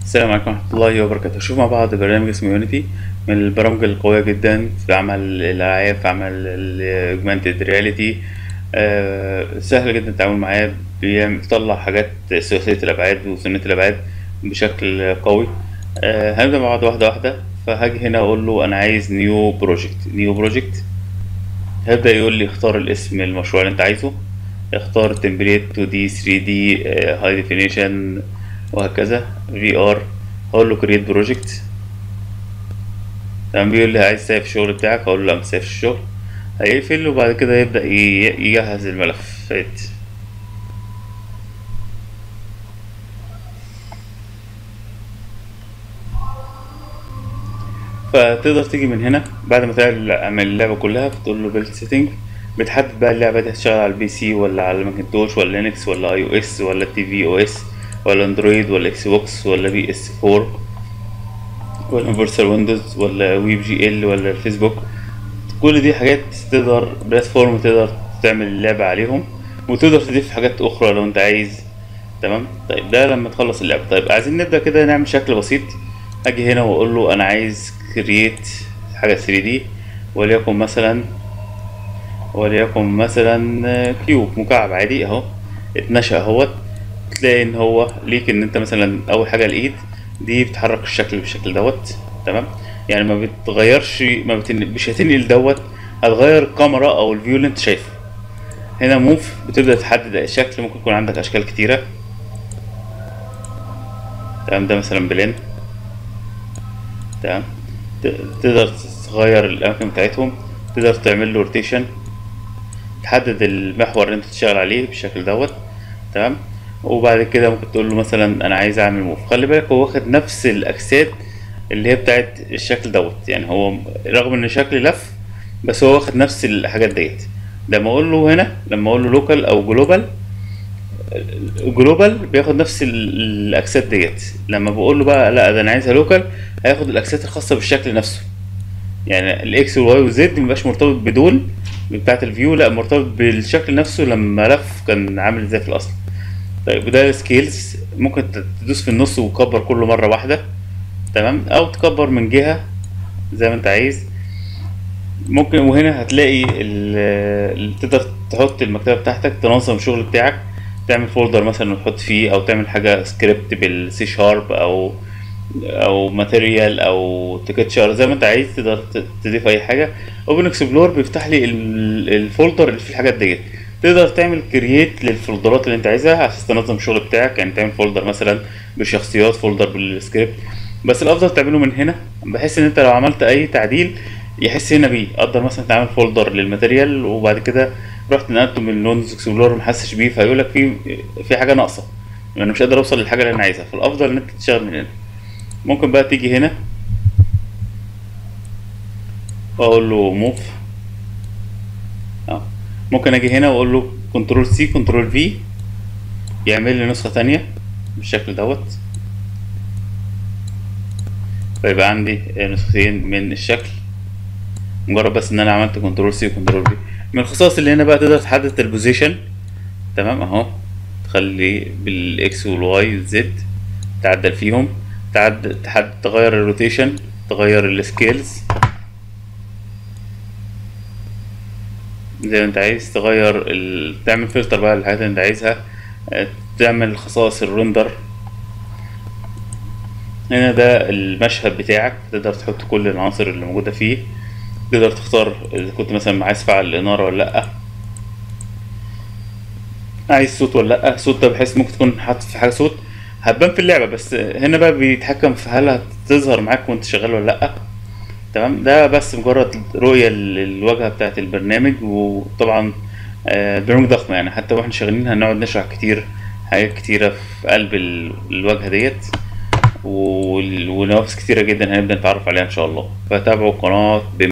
السلام عليكم ورحمة الله وبركاته نشوف مع بعض برنامج اسمه يونيتي من البرامج القوية جدا في عمل الألعاب في عمل الاوجمانتد رياليتي سهل جدا التعامل معاه بيعمل- بيطلع حاجات ثلاثية الأبعاد وثنائية الأبعاد بشكل قوي آه، هنبدأ مع بعض واحدة واحدة فهاجي هنا أقول له أنا عايز نيو بروجكت نيو بروجكت هيبدأ يقول لي اختار الاسم المشروع اللي أنت عايزه اختار تمبليت 2 دي 3 دي هاي ديفينيشن وهكذا في ار هقول له كريت بروجكت تمام بيقول لي عايز تسيف الشغل بتاعك اقول له لا مش سايف الشغل هيقفل وبعد كده يبدأ ي- يجهز الملفات فتقدر تيجي من هنا بعد ما تعمل اللعبة كلها فتقول له بيلد سيتنج بتحدد بقى اللعبة دي هتشتغل على البي سي ولا على الماكنتوش ولا لينكس ولا اي او اس ولا تي في او اس ولا اندرويد ولا اكس بوكس ولا بي اس 4 ولا يونيفرسال ويندوز ولا ويب جي ال ولا الفيسبوك كل دي حاجات تقدر بلاتفورم تقدر تعمل اللعبة عليهم وتقدر تضيف حاجات أخرى لو أنت عايز تمام طيب ده لما تخلص اللعبة طيب عايزين نبدأ كده نعمل شكل بسيط أجي هنا وأقول له أنا عايز كرييت حاجة 3 دي وليكن مثلا وليكن مثلا كيوب مكعب عادي اهو اتنشأ اهوت تلاقي ان هو ليك ان انت مثلا اول حاجه الايد دي بتحرك الشكل بالشكل دوت تمام يعني ما بتغيرش ما بتن... مش هتنقل دوت هتغير الكاميرا او الفيو اللي انت شايفه هنا موف بتبدا تحدد الشكل ممكن يكون عندك اشكال كتيره تمام ده مثلا بلين تمام ت- تقدر تغير الاماكن بتاعتهم تقدر تعمل له روتيشن تحدد المحور اللي انت تشتغل عليه بالشكل دوت تمام وبعد كده ممكن تقول له مثلا انا عايز اعمل موف خلي بالك هو واخد نفس الاجساد اللي هي بتاعت الشكل دوت يعني هو رغم ان شكل لف بس هو واخد نفس الحاجات ديت لما اقول له هنا لما اقول له لوكال او جلوبال جلوبال بياخد نفس ال- الاجساد ديت لما بقول له بقى لا ده انا عايزها لوكال هياخد الاجساد الخاصه بالشكل نفسه يعني الاكس والواي والزد مبقاش مرتبط بدول بتاعت الفيو لا مرتبط بالشكل نفسه لما لف كان عامل ازاي في الاصل طيب وده سكيلز ممكن تدوس في النص وتكبر كله مره واحده تمام او تكبر من جهه زي ما انت عايز ممكن وهنا هتلاقي ال- ال- تقدر تحط المكتبه بتاعتك تنظم الشغل بتاعك تعمل فولدر مثلا وتحط فيه او تعمل حاجه سكريبت بالسي شارب او او ماتيريال او تكتشر زي ما انت عايز تقدر ت- تضيف اي حاجه اوبن اكسبلور بيفتح لي ال- الفولدر اللي فيه الحاجات ديت تقدر تعمل كرييت للفولدرات اللي انت عايزها عشان تنظم الشغل بتاعك يعني تعمل فولدر مثلا بالشخصيات فولدر بالسكريبت بس الافضل تعمله من هنا بحيث ان انت لو عملت اي تعديل يحس هنا بيه قدر مثلا تعمل فولدر للماتيريال وبعد كده رحت نقلته من لونز اكسبلور ما حسش بيه فيقول لك في في حاجه ناقصه انا مش قادر اوصل للحاجه اللي انا عايزها فالافضل ان انت تشتغل من هنا ممكن بقى تيجي هنا واقول له موف اه ممكن اجي هنا واقول له كنترول سي كنترول في يعمل لي نسخة تانية بالشكل دوت فيبقى عندي نسختين من الشكل مجرد بس ان انا عملت كنترول سي وكنترول في من الخصائص اللي هنا بقى تقدر تحدد البوزيشن تمام اهو تخلي بالاكس والواي والزد تعدل فيهم تعدل تحدد تغير الروتيشن تغير السكيلز زي ما انت عايز تغير ال... تعمل فلتر بقى للحاجات اللي انت عايزها اه، تعمل خصائص الرندر هنا ده المشهد بتاعك تقدر تحط كل العناصر اللي موجودة فيه تقدر تختار اذا كنت مثلا عايز تفعل الانارة ولا لأ عايز صوت ولا لأ صوت ده بحيث ممكن تكون حاطط في حاجة صوت هتبان في اللعبة بس هنا بقى بيتحكم في هل هتظهر معاك وانت شغال ولا لأ تمام ده بس مجرد رؤية للواجهة بتاعت البرنامج وطبعا آه، برنامج ضخم يعني حتى واحنا شغالين هنقعد نشرح كتير حاجات كتيرة في قلب ال- الواجهة ديت وال- ونوافذ كتيرة جدا هنبدأ نتعرف عليها إن شاء الله فتابعوا القناة